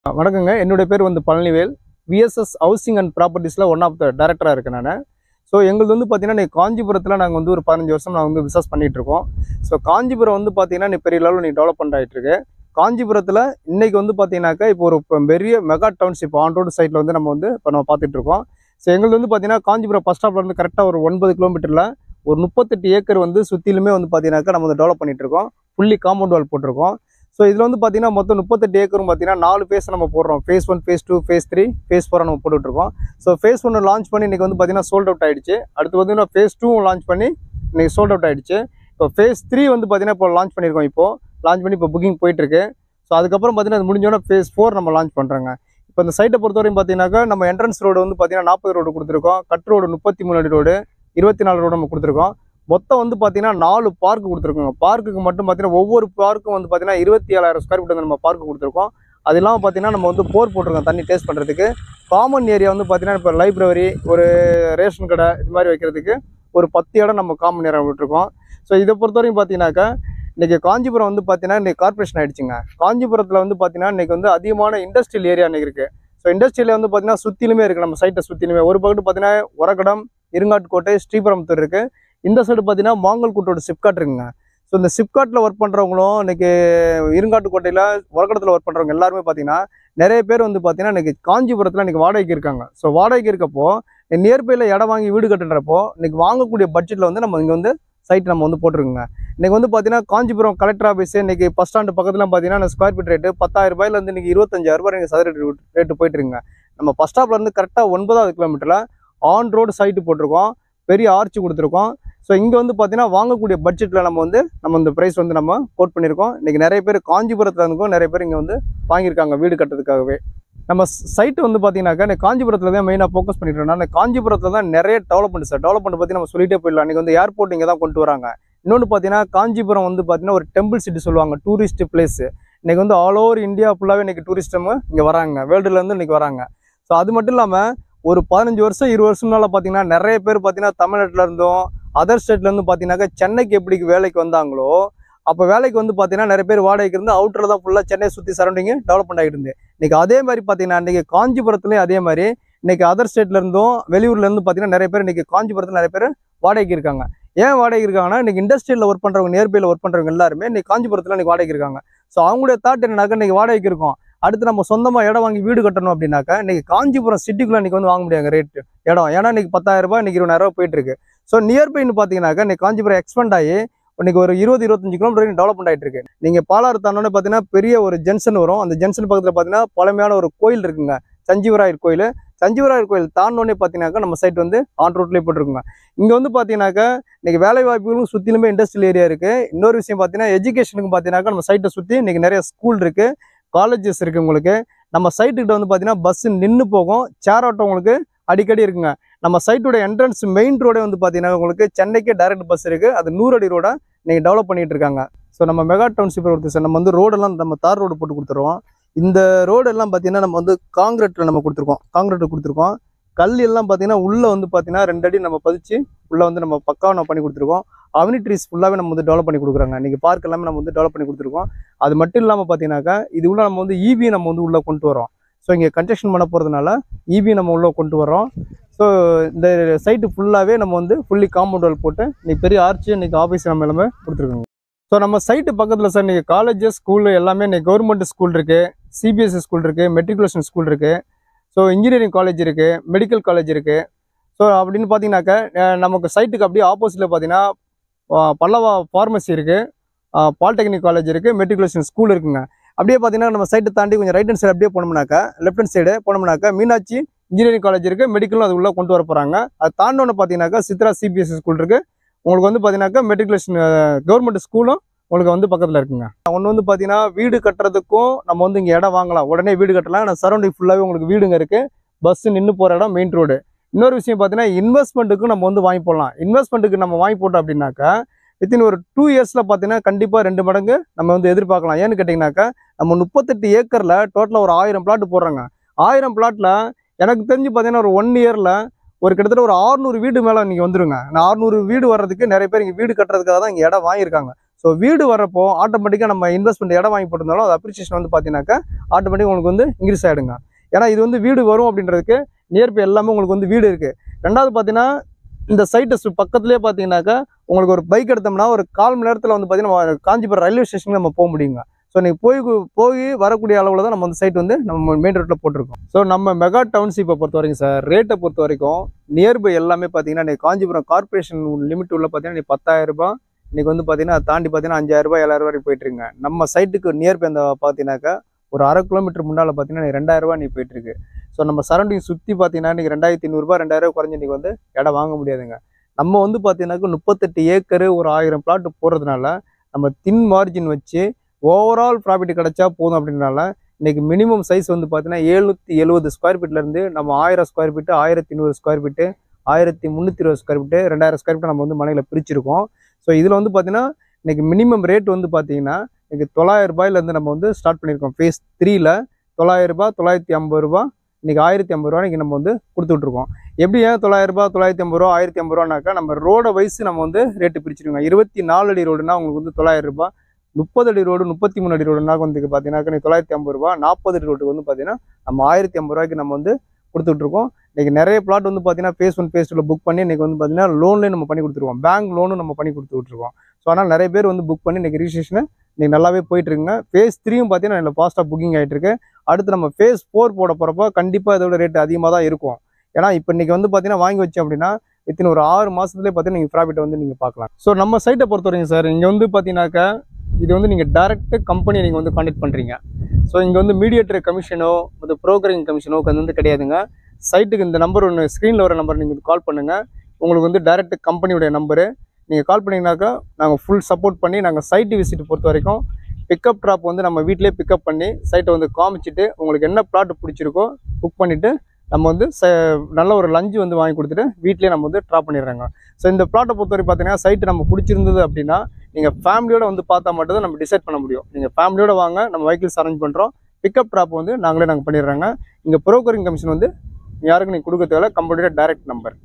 வணக்கங்க என்னுடைய பேர் வந்து பழனிவேல் விஎஸ்எஸ் ஹவுசிங் அண்ட் ப்ராப்பர்ட்டிஸில் ஒன் ஆஃப் த டேரக்டராக இருக்கேன் நான் ஸோ எங்களுது வந்து பார்த்தீங்கன்னா இன்னைக்கு காஞ்சிபுரத்தில் நாங்கள் வந்து ஒரு பதினஞ்சு வருஷம் நாங்கள் வந்து பிஸ்னஸ் பண்ணிட்டு இருக்கோம் ஸோ காஞ்சிபுரம் வந்து பார்த்தீங்கன்னா இன்னைக்கு பெரிய லெவலில் நீ டெவலப்மெண்ட் ஆகிட்டு இருக்கு காஞ்சிபுரத்தில் இன்னைக்கு வந்து பார்த்தீங்கன்னாக்கா இப்போ ஒரு இப்போ பெரிய மெகா டவுன்ஷிப் ஆன் ரோடு சைடில் வந்து நம்ம வந்து இப்போ நம்ம பார்த்துட்டு இருக்கோம் ஸோ எங்களுக்கு வந்து பார்த்தீங்கன்னா காஞ்சிபுரம் பஸ் ஸ்டாப்ல இருந்து கரெக்டாக ஒரு ஒன்பது கிலோமீட்டரில் ஒரு முப்பத்தெட்டு ஏக்கர் வந்து சுற்றிலுமே வந்து பார்த்தீங்கன்னாக்கா நம்ம வந்து டெவலப் பண்ணிட்டு இருக்கோம் ஃபுல்லி காம்பவுண்ட் வால் போட்டிருக்கோம் ஸோ இதில் வந்து பார்த்தீங்கன்னா மொத்தம் முப்பத்தெட்டு ஏக்கரும் பார்த்தீங்கன்னா நாலு ஃபேஸ் நம்ம போடுறோம் phase one phase two phase three phase ஃபோரை நம்ம போட்டுட்ருக்கோம் ஸோ ஃபேஸ் ஒன்று லான்ச் பண்ணி இன்றைக்கி வந்து பார்த்தீங்கன்னா சோல்ட் அவுட் ஆயிடுச்சு அடுத்து பார்த்தீங்கன்னா ஃபேஸ் டூவும் லான்ச் பண்ணி இன்றைக்கி சோல்ட் அவுட் ஆயிடுச்சு இப்போ ஃபேஸ் த்ரீ வந்து பார்த்தீங்கன்னா இப்போ லான்ச் பண்ணியிருக்கோம் இப்போ லான்ச் பண்ணி இப்போ புக்கிங் போயிட்டுருக்கு ஸோ அதுக்கப்புறம் பார்த்தீங்கன்னா அது முடிஞ்சோன்னா ஃபேஸ் ஃபோர் நம்ம லான்ச் பண்ணுறோங்க இப்போ இந்த சைட்டை பொறுத்தவரையும் பார்த்தீங்கன்னாக்கா நம்ம என்ட்ரன்ஸ் ரோடு வந்து பார்த்தீங்கன்னா நாற்பது ரோடு கொடுத்துருக்கோம் கட் ரோடு முப்பத்தி மூணு அடி ரோடு இருபத்தி நாலு ரோடு நம்ம கொடுத்துருக்கோம் மொத்தம் வந்து பார்த்தீங்கன்னா நாலு பார்க் கொடுத்துருக்கோங்க பார்க்குக்கு மட்டும் பார்த்தீங்கன்னா ஒவ்வொரு பார்க்கும் வந்து பார்த்தீங்கன்னா இருபத்தி ஏழாயிரம் ஸ்கொயர் ஃபீட் வந்து நம்ம பார்க் கொடுத்துருக்கோம் அது இல்லாமல் பார்த்தீங்கன்னா நம்ம வந்து போர் போட்டிருக்கோம் தண்ணி டேஸ்ட் பண்ணுறதுக்கு காமன் ஏரியா வந்து பார்த்தீங்கன்னா இப்போ லைப்ரரி ஒரு ரேஷன் கடை இது மாதிரி வைக்கிறதுக்கு ஒரு பத்து இடம் நம்ம காமன் ஏரியா விட்டுருக்கோம் ஸோ இதை பொறுத்தவரைக்கும் பார்த்தீங்கன்னாக்கா இன்றைக்கி காஞ்சிபுரம் வந்து பார்த்தீங்கன்னா இன்றைக்கி கார்பரேஷன் ஆயிடுச்சுங்க காஞ்சிபுரத்தில் வந்து பார்த்தீங்கன்னா இன்றைக்கி வந்து அதிகமான இண்டஸ்ட்ரியல் ஏரியா இன்றைக்கி இருக்குது ஸோ இண்டஸ்ட்ரியல் வந்து பார்த்தீங்கன்னா சுற்றிலுமே இருக்குது நம்ம சைட்டை சுற்றிலுமே ஒரு பக்கத்து பார்த்தீங்கன்னா உரகடம் இருங்காட்டுக்கோட்டை ஸ்ரீபெரும்புத்தூர் இருக்குது இந்த சைடு பார்த்தீங்கன்னா மாங்கல்குட்டோட சிப்காட் இருக்குங்க ஸோ இந்த சிப்காட்டில் ஒர்க் பண்ணுறவங்களும் இன்னைக்கு இருங்காட்டுக்கோட்டையில் உரகடத்தில் ஒர்க் பண்ணுறவங்க எல்லாருமே பார்த்தீங்கன்னா நிறைய பேர் வந்து பார்த்தீங்கன்னா இன்னைக்கு காஞ்சிபுரத்தில் இன்னைக்கு வாடகைக்கு இருக்காங்க ஸோ வாடகைக்கு இருக்கப்போ நியர்பையில் இடம் வாங்கி வீடு கட்டுன்றப்போ இன்னைக்கு வாங்கக்கூடிய பட்ஜெட்டில் வந்து நம்ம இங்கே வந்து சைட் நம்ம வந்து போட்டிருக்கோங்க இன்னைக்கு வந்து பார்த்தீங்கன்னா காஞ்சிபுரம் கலெக்டர் ஆஃபீஸ் இன்னைக்கு பஸ் ஸ்டாண்டு பக்கத்தில் பார்த்தீங்கன்னா ஸ்கொயர் ஃபீட் ரேட்டு பத்தாயிரம் ரூபாயிலேருந்து இன்னைக்கு இருபத்தஞ்சாயிரம் ரூபாய் நீங்கள் சதுர ரேட்டு போயிட்டு இருக்குங்க நம்ம பஸ் ஸ்டாப்ல இருந்து கரெக்டாக ஒன்பதாவது கிலோமீட்டரில் ஆன் ரோடு சைட்டு போட்டிருக்கோம் பெரிய ஆர்ச் கொடுத்துருக்கோம் ஸோ இங்கே வந்து பார்த்தீங்கன்னா வாங்கக்கூடிய பட்ஜெட்டில் நம்ம வந்து நம்ம இந்த ப்ரைஸ் வந்து நம்ம கோட் பண்ணியிருக்கோம் இன்றைக்கி நிறைய பேர் காஞ்சிபுரத்தில் இருந்துக்கும் நிறைய பேர் இங்கே வந்து வாங்கியிருக்காங்க வீடு கட்டுறதுக்காகவே நம்ம சைட்டு வந்து பார்த்தீங்கன்னாக்கா இந்த காஞ்சிபுரத்தில் தான் மெயினாக ஃபோக்கஸ் பண்ணிட்டு இருக்கோம் இந்த காஞ்சிபுரத்தில் தான் நிறைய டெவலப்மெண்ட் சார் டெவலப்மெண்ட் பற்றி நம்ம சொல்லிட்டே போயிடலாம் இன்றைக்கி வந்து ஏர்போர்ட் இங்கே தான் கொண்டு வராங்க இன்னொன்று பார்த்தீங்கன்னா காஞ்சிபுரம் வந்து பார்த்தீங்கன்னா ஒரு டெம்பிள் சிட்டி சொல்லுவாங்க டூரிஸ்ட் பிளேஸ் இன்னைக்கு வந்து ஆல் ஓவர் இந்தியா ஃபுல்லாகவே இன்னைக்கு டூரிஸ்டம் இங்கே வராங்க வேர்ல்டுலேருந்து இன்னைக்கு வராங்க ஸோ அது மட்டும் இல்லாமல் ஒரு பதினஞ்சு வருஷம் இருபது வருஷம்னால பார்த்தீங்கன்னா நிறைய பேர் பார்த்தீங்கன்னா தமிழ்நாட்டில் இருந்தும் அதர் ஸ்டேட்லேருந்து பார்த்தீங்கன்னாக்கா சென்னைக்கு எப்படி வேலைக்கு வந்தாங்களோ அப்போ வேலைக்கு வந்து பார்த்தீங்கன்னா நிறைய பேர் வாடகைக்கு இருந்து அவுட்டரில் தான் ஃபுல்லாக சென்னை சுற்றி சரௌண்டிங்கு டெவலப்மெண்ட் ஆகிட்டு இருந்து இன்னைக்கு அதே மாதிரி பார்த்தீங்கன்னா இன்னைக்கு காஞ்சிபுரத்துலேயும் அதே மாதிரி இன்னைக்கு அதர் ஸ்டேட்ல இருந்தும் வெளியூர்ல இருந்து பார்த்தீங்கன்னா நிறைய பேர் இன்னைக்கு காஞ்சிபுரத்தில் நிறைய பேர் வாடகைக்கு இருக்காங்க ஏன் வாடகைக்கு இருக்காங்கன்னா இன்னைக்கு இண்டஸ்ட்ரியில் ஒர்க் பண்ணுறவங்க நியர்பையில் ஒர்க் பண்ணுறவங்க எல்லாருமே இன்னைக்கு காஞ்சிபுரத்தில் இன்னைக்கு வாடகைக்கு இருக்காங்க ஸோ அவங்களுடைய தாட் என்னன்னாக்கா இன்னைக்கு வாடகைக்கு இருக்கும் அடுத்து நம்ம சொந்தமாக இடம் வாங்கி வீடு கட்டணும் அப்படின்னாக்கா இன்னைக்கு காஞ்சிபுரம் சிட்டிக்குள்ள இன்னைக்கு வந்து வாங்க முடியாங்க ரேட் இடம் ஏன்னா இன்னைக்கு பத்தாயிரம் ரூபாய் இன்னைக்கு இருபதாயிரம் ரூபாய் போயிட்டு இருக்கு ஸோ நியர்பைன்னு பார்த்தீங்கன்னாக்கா இன்னைக்கு காஞ்சிபுரம் எக்ஸ்பெண்ட் ஆகி இன்னைக்கு ஒரு இருபது இருபத்தஞ்சு கிலோமீட்டர் வரைக்கும் டெவலப்மெண்ட் ஆயிட்டு இருக்கு நீங்க பாலாறு தாண்டோன்னு பார்த்தீங்கன்னா பெரிய ஒரு ஜங்ஷன் வரும் அந்த ஜங்ஷன் பக்கத்தில் பார்த்தீங்கன்னா பழமையான ஒரு கோயில் இருக்குங்க சஞ்சீவராயர் கோயில் சஞ்சீவராயர் கோயில் தாண்டோன்னே பார்த்தீங்கன்னாக்கா நம்ம சைட் வந்து ஆன் ரோட்லேயே போட்டிருக்குங்க இங்கே வந்து பார்த்தீங்கன்னாக்கா இன்னைக்கு வேலை வாய்ப்புகளும் சுற்றிலுமே இண்டஸ்ட்ரியல் ஏரியா இருக்கு இன்னொரு விஷயம் பார்த்தீங்கன்னா எஜுகேஷனுக்கு பார்த்தீங்கன்னாக்கா நம்ம சைட்டை சுற்றி இன்னைக்கு நிறைய ஸ்கூல் இருக்கு காலேஜஸ் இருக்கு உங்களுக்கு நம்ம சைட்டுக்கிட்ட வந்து பார்த்தீங்கன்னா பஸ் நின்று போகும் சேர் ஆட்டோ உங்களுக்கு அடிக்கடி இருக்குங்க நம்ம சைட்டோட என்ட்ரன்ஸ் மெயின் ரோடே வந்து பார்த்தீங்கன்னா உங்களுக்கு சென்னைக்கு டைரக்ட் பஸ் இருக்கு அது நூறு அடி ரோட இன்னைக்கு டெவலப் பண்ணிட்டு இருக்காங்க ஸோ நம்ம மெகா டவுன்ஷிப் ஒருத்தர் சார் நம்ம வந்து ரோடெல்லாம் நம்ம தார் ரோடு போட்டு கொடுத்துருவோம் இந்த ரோடு எல்லாம் பார்த்தீங்கன்னா நம்ம வந்து காங்கிரீட்டில் நம்ம கொடுத்துருக்கோம் காங்கிரீட் கொடுத்துருக்கோம் கல் எல்லாம் பார்த்தீங்கன்னா உள்ளே வந்து பார்த்தீங்கன்னா ரெண்டு அடி நம்ம பதிச்சு உள்ளே வந்து நம்ம பக்காவாக நம்ம பண்ணி கொடுத்துருக்கோம் அவனிட்ரிஸ் ஃபுல்லாகவே நம்ம வந்து டெவலப் பண்ணி கொடுக்குறாங்க இன்றைக்கி பார்க் எல்லாமே நம்ம வந்து டெவலப் பண்ணி கொடுத்துருக்கோம் அது மட்டும் இல்லாமல் பார்த்தீங்கன்னாக்கா இது உள்ள நம்ம வந்து இபி நம்ம வந்து உள்ளே கொண்டு வரோம் ஸோ இங்கே கன்ஸ்ட்ரக்ஷன் பண்ண போகிறதுனால இபி நம்ம உள்ளே கொண்டு வரோம் ஸோ இந்த சைட்டு ஃபுல்லாகவே நம்ம வந்து ஃபுல்லி காம்பவுண்ட் வால் போட்டு இன்னைக்கு பெரிய ஆர்ச்சி இன்னைக்கு ஆஃபீஸ் நம்ம எல்லாமே கொடுத்துருக்கோங்க ஸோ நம்ம சைட்டு பக்கத்தில் சார் இன்றைக்கி காலேஜஸ் ஸ்கூலு எல்லாமே இன்னைக்கு கவர்மெண்ட் ஸ்கூல் இருக்குது சிபிஎஸ்சி ஸ்கூல் இருக்குது மெட்ரிகுலேஷன் ஸ்கூல் இருக்குது ஸோ இன்ஜினியரிங் காலேஜ் இருக்குது மெடிக்கல் காலேஜ் இருக்குது ஸோ அப்படின்னு பார்த்தீங்கன்னாக்கா அஹ் நமக்கு சைட்டுக்கு அப்படியே ஆப்போசிட்டில் பார்த்தீங்கன்னா அஹ் பல்லவா ஃபார்மசி இருக்குது பாலிடெக்னிக் காலேஜ் இருக்குது மெட்ரிகுலேஷன் ஸ்கூல் இருக்குங்க அப்படியே பார்த்தீங்கன்னா நம்ம சைட்டை தாண்டி கொஞ்சம் ரைட் ஹேண்ட் சைடு அப்படியே போனோம்னாக்கா லெஃப்ட் ஹேண்ட் சைடு போனோம்னாக்கா மீனாட்சி இன்ஜினியரிங் காலேஜ் இருக்குது மெடிக்கலும் அது உள்ளே கொண்டு வர போகிறாங்க அது தாண்டோன்னு பார்த்தீங்கன்னாக்கா சித்ரா சிபிஎஸ்சி ஸ்கூல் இருக்குது உங்களுக்கு வந்து பார்த்தீங்கன்னாக்கா மெட்ரிகுலேஷன் கவர்மெண்ட் ஸ்கூலும் உங்களுக்கு வந்து பக்கத்தில் இருக்குங்க ஒன்று வந்து பார்த்தீங்கன்னா வீடு கட்டுறதுக்கும் நம்ம வந்து இங்கே இடம் வாங்கலாம் உடனே வீடு கட்டலாம் ஆனால் சரௌண்டிங் ஃபுல்லாகவே உங்களுக்கு வீடுங்க இருக்குது பஸ்ஸு நின்று போகிற இடம் மெயின் ரோடு இன்னொரு விஷயம் பார்த்தீங்கன்னா இன்வெஸ்ட்மெண்ட்டுக்கும் நம்ம வந்து வாங்கி போடலாம் இன்வெஸ்ட்மெண்ட்டுக்கு நம்ம வாங்கி போட்டோம் அப்படின்னாக்கா வித்தின் ஒரு டூ இயர்ஸில் பார்த்தீங்கன்னா கண்டிப்பாக ரெண்டு மடங்கு நம்ம வந்து எதிர்பார்க்கலாம் ஏன்னு கேட்டிங்கனாக்கா நம்ம முப்பத்தெட்டு ஏக்கரில் டோட்டலாக ஒரு ஆயிரம் பிளாட் போடுறோங்க ஆயிரம் பிளாட்டில் எனக்கு தெரிஞ்சு பார்த்தீங்கன்னா ஒரு ஒன் இயரில் ஒரு கிட்டத்தட்ட ஒரு 600 வீடு மேலே நீங்கள் வந்துருங்க நான் 600 வீடு வர்றதுக்கு நிறைய பேர் இங்கே வீடு கட்டுறதுக்காக தான் இங்கே இடம் வாங்கியிருக்காங்க ஸோ வீடு வரப்போ ஆட்டோமேட்டிக்காக நம்ம இன்வெஸ்ட்மெண்ட் இடம் வாங்கி போட்டிருந்தாலும் அது அப்ரிசியேஷன் வந்து பார்த்தீங்கன்னாக்கா ஆட்டோமேட்டிக் உங்களுக்கு வந்து இன்க்ரீஸ் ஆகிடுங்க ஏன்னா இது வந்து வீடு வரும் அப்படின்றதுக்கு நியர்பை எல்லாமே உங்களுக்கு வந்து வீடு இருக்குது ரெண்டாவது பார்த்தீங்கன்னா இந்த சைட்டு பக்கத்துலேயே பார்த்தீங்கன்னாக்கா உங்களுக்கு ஒரு பைக் எடுத்தோம்னா ஒரு கால் மணி நேரத்தில் வந்து பார்த்தீங்கன்னா காஞ்சிபுரம் ரயில்வே ஸ்டேஷனுக்கு நம்ம போக முடியுங்க ஸோ நீங்கள் போய் போய் வரக்கூடிய அளவில் தான் நம்ம அந்த சைட் வந்து நம்ம மெயின் ரோட்டில் போட்டிருக்கோம் ஸோ நம்ம மெகா டவுன்ஷிப்பை பொறுத்த வரைக்கும் சார் ரேட்டை பொறுத்த வரைக்கும் நியர்பை எல்லாமே பார்த்தீங்கன்னா நீ காஞ்சிபுரம் கார்ப்பரேஷன் லிமிட் உள்ள பார்த்தீங்கன்னா நீ பத்தாயிரம் ரூபாய் இன்னைக்கு வந்து பார்த்தீங்கன்னா அதை தாண்டி பார்த்தீங்கன்னா அஞ்சாயிரம் ரூபாய் ஏழாயிரம் ரூபாய் போயிட்டு இருக்குங்க நம்ம சைட்டுக்கு நியர்பை அந்த பார்த்தீங்கன்னாக்கா ஒரு அரை கிலோமீட்டர் முன்னால் பார்த்தீங்கன்னா நீ ரெண்டாயிரம் ரூபாய் நீ போயிட்டு இருக்கு ஸோ நம்ம சரௌண்டிங் சுற்றி பார்த்தீங்கன்னா இன்னைக்கு ரெண்டாயிரத்தி ஐநூறுரூபா ரெண்டாயிரம் குறைஞ்சி இன்னைக்கு வந்து இடம் வாங்க முடியாதுங்க நம்ம வந்து பார்த்தீங்கன்னாக்கா முப்பத்தெட்டு ஏக்கரு ஒரு ஆயிரம் பிளாட் போடுறதுனால நம்ம தின் மார்ஜின் வச்சு ஓவரால் ப்ராஃபிட் கிடைச்சா போதும் அப்படின்றனால இன்னைக்கு மினிமம் சைஸ் வந்து பார்த்தீங்கன்னா எழுநூற்றி எழுபது ஸ்கொயர் ஃபீட்லேருந்து நம்ம ஆயிரம் ஸ்கொயர் ஃபீட்டு ஆயிரத்தி நூறு ஸ்கொயர் ஃபீட்டு ஆயிரத்தி முந்நூற்றி இருபது ஸ்கொயர் ஃபீட்டு ரெண்டாயிரம் ஸ்கொயர் ஃபீட் நம்ம வந்து மனையில் பிரிச்சிருக்கோம் ஸோ இதில் வந்து பார்த்தீங்கன்னா இன்னைக்கு மினிமம் ரேட் வந்து பார்த்தீங்கன்னா இன்னைக்கு தொள்ளாயிரம் ரூபாயிலேருந்து நம்ம வந்து ஸ்டார்ட் பண்ணியிருக்கோம் ஃபேஸ் த்ரீல தொள்ளாயிரம் ரூபாய் தொள்ளாயிரத்தி ஐம்பது ரூபா இன்னைக்கு ஆயிரத்தி ஐம்பது ரூபா இன்னைக்கு நம்ம வந்து கொடுத்துட்ருக்கோம் எப்படி ஏன் தொள்ளாயிரம் ரூபாய் தொள்ளாயிரத்தி ஐம்பது ரூபா ஆயிரத்தி ஐம்பது ரூபானாக்கா நம்ம ரோட வயசு நம்ம வந்து ரேட்டு பிரிச்சிருக்கோம் இருபத்தி நாலு அடி ரோடுனா உங்களுக்கு வந்து தொள்ளாயிரம் ரூபாய் முப்பது அடி ரோடு முப்பத்தி மூணு அடி ரோடுனா வந்து பார்த்தீங்கன்னா நீ தொள்ளாயிரத்தி ஐம்பது ரூபா நாற்பது அடி ரோட்டுக்கு வந்து பார்த்தீங்கன்னா நம்ம ஆயிரத்தி ஐம்பது ரூபாய்க்கு நம்ம வந்து கொடுத்துட்ருக்கோம் இன்னைக்கு நிறைய பிளாட் வந்து பார்த்தீங்கன்னா ஃபேஸ் ஒன் ஃபேஸ் டூவில் புக் பண்ணி இன்னைக்கு வந்து பார்த்தீங்கன்னா லோன்லேயே நம்ம பண்ணி கொடுத்துருவோம் பேங்க் லோனும் நம்ம பண்ணி கொடுத்துட்ருக்கோம் ஸோ அதனால் நிறைய பேர் வந்து புக் பண்ணி இன்னைக்கு ரிஜிஸ்ட்ரேஷன் இன்னைக்கு நல்லாவே போயிட்டு இருக்குங்க ஃபேஸ் த்ரீயும் பார்த்தீங்கன்னா நல்ல ஃபாஸ்ட்டாக புக்கிங் ஆகிட்டு இருக்கு அடுத்து நம்ம ஃபேஸ் ஃபோர் போட போகிறப்போ கண்டிப்பாக இதோட ரேட் அதிகமாக தான் இருக்கும் ஏன்னா இப்போ இன்னைக்கு வந்து பார்த்தீங்கன்னா வாங்கி வச்சோம் அப்படின்னா வித்தின் ஒரு ஆறு மாதத்துலேயே பார்த்தீங்கன்னா நீங்கள் ப்ராஃபிட்டை வந்து நீங்கள் பார்க்கலாம் ஸோ நம்ம சைட்டை பொறுத்த வரைக்கும் சார் இங்கே வந்து பார்த்தீங்கன்னாக்கா இது வந்து நீங்கள் டேரெக்ட் கம்பெனி நீங்கள் வந்து கான்டெக்ட் பண்ணுறீங்க ஸோ இங்கே வந்து மீடியேட்டர் கமிஷனோ அது ப்ரோக்கரிங் கமிஷனோ அது வந்து கிடையாதுங்க சைட்டுக்கு இந்த நம்பர் ஒன்று ஸ்க்ரீனில் வர நம்பர் நீங்கள் கால் பண்ணுங்கள் உங்களுக்கு வந்து டேரெக்ட் கம்பெனியுடைய நம்பரு நீங்கள் கால் பண்ணிங்கனாக்கா நாங்கள் ஃபுல் சப்போர்ட் பண்ணி நாங்கள் சைட்டு விசிட் பொறுத்த வரைக்கும் பிக்கப் ட்ராப் வந்து நம்ம வீட்டிலே பிக்கப் பண்ணி சைட்டை வந்து காமிச்சிட்டு உங்களுக்கு என்ன பிளாட் பிடிச்சிருக்கோ புக் பண்ணிவிட்டு நம்ம வந்து ச நல்ல ஒரு லஞ்சு வந்து வாங்கி கொடுத்துட்டு வீட்லேயே நம்ம வந்து ட்ராப் பண்ணிடுறாங்க ஸோ இந்த பிளாட்டை பொறுத்தவரை பார்த்தீங்கன்னா சைட்டு நம்ம பிடிச்சிருந்தது அப்படின்னா நீங்கள் ஃபேமிலியோட வந்து பார்த்தா மட்டும் தான் நம்ம டிசைட் பண்ண முடியும் நீங்கள் ஃபேமிலியோட வாங்க நம்ம வெஹிக்கிள்ஸ் அரேஞ்ச் பண்ணுறோம் பிக்கப் ட்ராப் வந்து நாங்களே நாங்கள் பண்ணிடுறாங்க இங்கே ப்ரோக்கரிங் கமிஷன் வந்து யாருக்கும் நீங்கள் கொடுக்க தேவையில்ல கம்பெனியோட டைரக்ட் நம்பர்